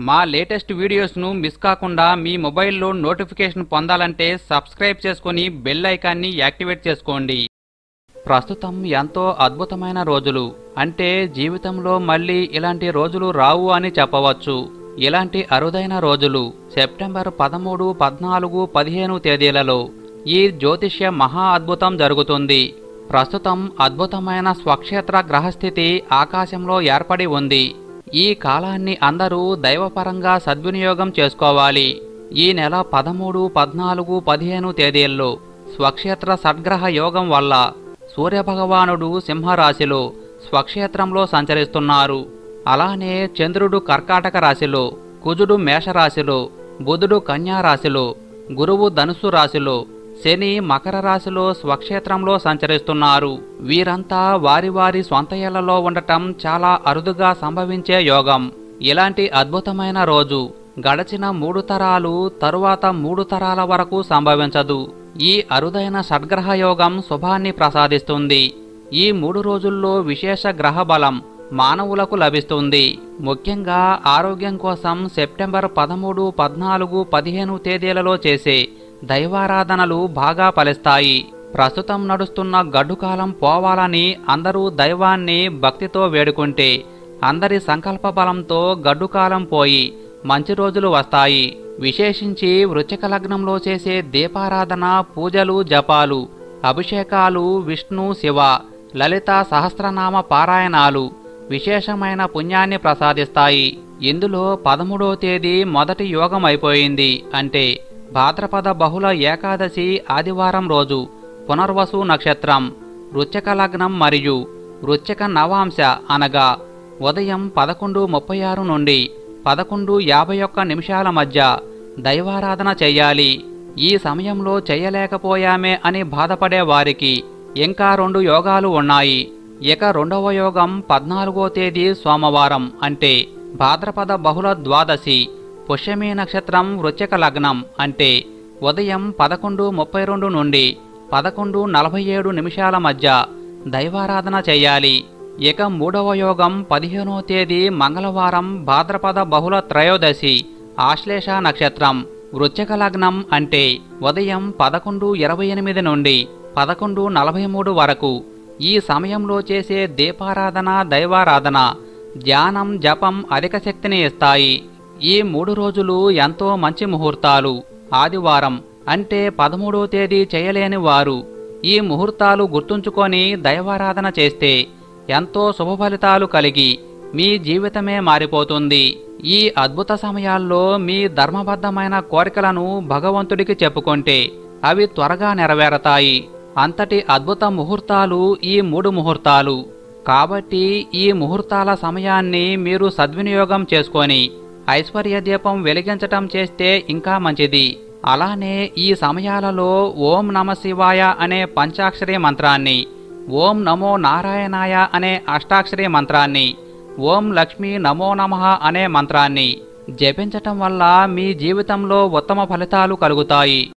మా latest వీడియోస్ను miss కాకుండా మీ మొబైల్లో నోటిఫికేషన్ పొందాలంటే సబ్స్క్రైబ్ చేసుకొని బెల్ ఐకాన్ని యాక్టివేట్ చేసుకోండి ప్రస్తుతం ఎంతో అద్భుతమైన రోజులు అంటే జీవితంలో మళ్ళీ ఇలాంటి రోజులు రావు అని చెప్పవచ్చు ఇలాంటి అరుదైన రోజులు సెప్టెంబర్ పదమూడు పద్నాలుగు పదిహేను తేదీలలో ఈ జ్యోతిష్య మహా అద్భుతం జరుగుతుంది ప్రస్తుతం అద్భుతమైన స్వక్షేత్ర గ్రహస్థితి ఆకాశంలో ఏర్పడి ఉంది ఈ కాలాన్ని అందరూ దైవపరంగా సద్వినియోగం చేసుకోవాలి ఈ నెల పదమూడు పద్నాలుగు పదిహేను తేదీల్లో స్వక్షేత్ర సద్గ్రహ యోగం వల్ల సూర్యభగవానుడు సింహరాశిలో స్వక్షేత్రంలో సంచరిస్తున్నారు అలానే చంద్రుడు కర్కాటక రాశిలో కుజుడు మేషరాశిలో బుధుడు కన్యా రాశిలో గురువు ధనుస్సు రాశిలో శని మకర రాశిలో స్వక్షేత్రంలో సంచరిస్తున్నారు వీరంతా వారి వారి స్వంత ఇళ్లలో ఉండటం చాలా అరుదుగా సంభవించే యోగం ఇలాంటి అద్భుతమైన రోజు గడచిన మూడు తరాలు తరువాత మూడు తరాల వరకు సంభవించదు ఈ అరుదైన షడ్గ్రహ యోగం శుభాన్ని ప్రసాదిస్తుంది ఈ మూడు రోజుల్లో విశేష గ్రహ బలం మానవులకు లభిస్తుంది ముఖ్యంగా ఆరోగ్యం కోసం సెప్టెంబర్ పదమూడు పద్నాలుగు పదిహేను తేదీలలో చేసే దైవారాధనలు బాగా ఫలిస్తాయి ప్రస్తుతం నడుస్తున్న గడ్డుకాలం పోవాలని అందరూ దైవాన్ని భక్తితో వేడుకుంటే అందరి సంకల్ప బలంతో గడ్డుకాలం పోయి మంచి రోజులు వస్తాయి విశేషించి వృశ్చిక లగ్నంలో చేసే దీపారాధన పూజలు జపాలు అభిషేకాలు విష్ణు శివ లలిత సహస్రనామ పారాయణాలు విశేషమైన పుణ్యాన్ని ప్రసాదిస్తాయి ఇందులో పదమూడవ తేదీ మొదటి యోగం అయిపోయింది అంటే భాద్రపద బహుళ ఏకాదశి ఆదివారం రోజు పునర్వసు నక్షత్రం వృశ్చిక లగ్నం మరియు వృశ్చిక నవాంశ అనగా ఉదయం పదకొండు ముప్పై ఆరు నుండి పదకొండు యాభై ఒక్క నిమిషాల మధ్య దైవారాధన చెయ్యాలి ఈ సమయంలో చెయ్యలేకపోయామే అని బాధపడే వారికి ఇంకా రెండు యోగాలు ఉన్నాయి ఇక రెండవ యోగం పద్నాలుగో తేదీ సోమవారం అంటే భాద్రపద బహుళ ద్వాదశి పుష్యమి నక్షత్రం వృశ్చిక లగ్నం అంటే ఉదయం పదకొండు ముప్పై రెండు నుండి పదకొండు నలభై ఏడు నిమిషాల మధ్య దైవారాధన చేయాలి ఇక మూడవ యోగం పదిహేనో తేదీ మంగళవారం భాద్రపద బహుళ త్రయోదశి ఆశ్లేష నక్షత్రం వృశ్చిక లగ్నం అంటే ఉదయం పదకొండు ఇరవై ఎనిమిది నుండి పదకొండు నలభై మూడు వరకు ఈ సమయంలో చేసే దీపారాధన దైవారాధన ధ్యానం జపం అధిక శక్తిని ఇస్తాయి ఈ మూడు రోజులు ఎంతో మంచి ముహూర్తాలు ఆదివారం అంటే పదమూడో తేదీ చేయలేని వారు ఈ ముహూర్తాలు గుర్తుంచుకొని దైవారాధన చేస్తే ఎంతో శుభ ఫలితాలు కలిగి మీ జీవితమే మారిపోతుంది ఈ అద్భుత సమయాల్లో మీ ధర్మబద్ధమైన కోరికలను భగవంతుడికి చెప్పుకుంటే అవి త్వరగా నెరవేరతాయి అంతటి అద్భుత ముహూర్తాలు ఈ మూడు ముహూర్తాలు కాబట్టి ఈ ముహూర్తాల సమయాన్ని మీరు సద్వినియోగం చేసుకొని ఐశ్వర్య దీపం వెలిగించటం చేస్తే ఇంకా మంచిది అలానే ఈ సమయాలలో ఓం నమ శివాయ అనే పంచాక్షరి మంత్రాన్ని ఓం నమో నారాయణాయ అనే అష్టాక్షరి మంత్రాన్ని ఓం లక్ష్మీ నమో నమః అనే మంత్రాన్ని జపించటం వల్ల మీ జీవితంలో ఉత్తమ ఫలితాలు కలుగుతాయి